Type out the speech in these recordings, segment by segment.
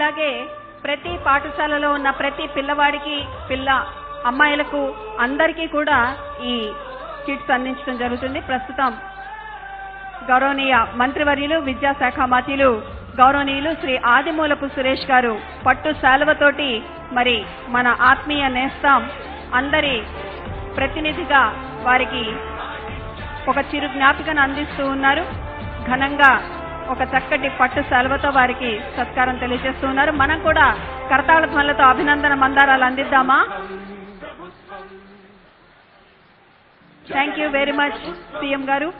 అలాగే ప్రతి పాఠశాలలో ఉన్న ప్రతి పిల్లవాడికి పిల్ల అమ్మాయిలకు అందరికీ కూడా ఈ కిట్స్ అందించడం జరుగుతుంది ప్రస్తుతం గౌరవనీయ మంత్రివర్యులు విద్యాశాఖ మంత్రులు గౌరవనీయులు శ్రీ ఆదిమూలపు సురేష్ గారు పట్టు శాలువతోటి మరి మన ఆత్మీయ నేస్తాం అందరి ప్రతినిధిగా వారికి ఒక చిరు జ్ఞాపికను అందిస్తూ ఉన్నారు ఘనంగా ఒక చక్కటి పట్టు సెలవుతో వారికి సత్కారం తెలియజేస్తూ ఉన్నారు మనం కూడా కరతాళ ధ్వనులతో అభినందన మందారాలు అందిద్దామా thank you very much CM గారు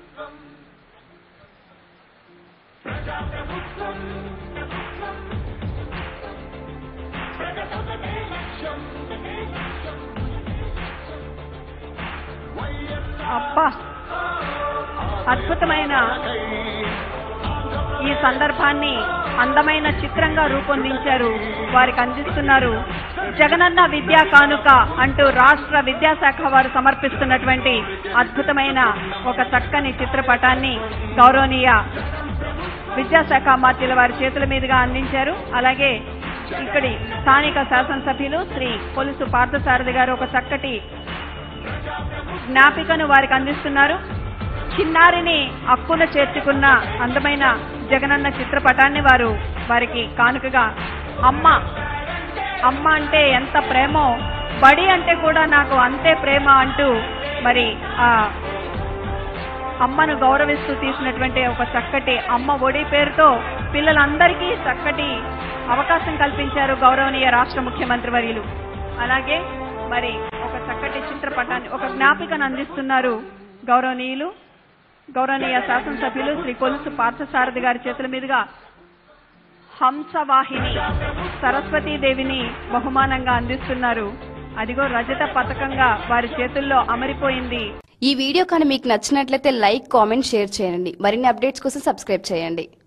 అబ్బా అద్భుతమైన ఈ సందర్భాన్ని అందమైన చిత్రంగా రూపొందించారు వారికి అందిస్తున్నారు జగనన్న విద్యా కానుక అంటూ రాష్ట్ర విద్యాశాఖ వారు సమర్పిస్తున్నటువంటి అద్భుతమైన ఒక చక్కని చిత్రపటాన్ని గౌరవనీయ విద్యాశాఖ మంత్రుల వారి చేతుల మీదుగా అందించారు అలాగే ఇక్కడి స్థానిక శాసనసభ్యులు శ్రీ పొలుసు పార్థసారథి గారు ఒక చక్కటి జ్ఞాపికను వారికి అందిస్తున్నారు చిన్నారిని అక్కున చేర్చుకున్న అందమైన జగనన్న చిత్రపటాన్ని వారు వారికి కానుకగా అమ్మ అమ్మ అంటే ఎంత ప్రేమో బడి అంటే కూడా నాకు అంతే ప్రేమ అంటూ మరి ఆ అమ్మను గౌరవిస్తూ తీసినటువంటి ఒక చక్కటి అమ్మ ఒడి పేరుతో పిల్లలందరికీ చక్కటి అవకాశం కల్పించారు గౌరవనీయ రాష్ట్ర ముఖ్యమంత్రి వర్యులు అలాగే మరి ఒక చక్కటి చిత్రపటాన్ని ఒక జ్ఞాపికను అందిస్తున్నారు గౌరవనీయులు గౌరవనీయ శాసనసభ్యులు శ్రీ కొలుసు పార్థసారథి గారి చేతుల మీదుగా హంసవాహిని సరస్వతీదేవిని బహుమానంగా అందిస్తున్నారు అదిగో రజత పథకంగా వారి చేతుల్లో అమరిపోయింది ఈ వీడియో కానీ మీకు నచ్చినట్లయితే లైక్ కామెంట్ షేర్ చేయండి మరిన్ని అప్డేట్స్ కోసం సబ్స్క్రైబ్ చేయండి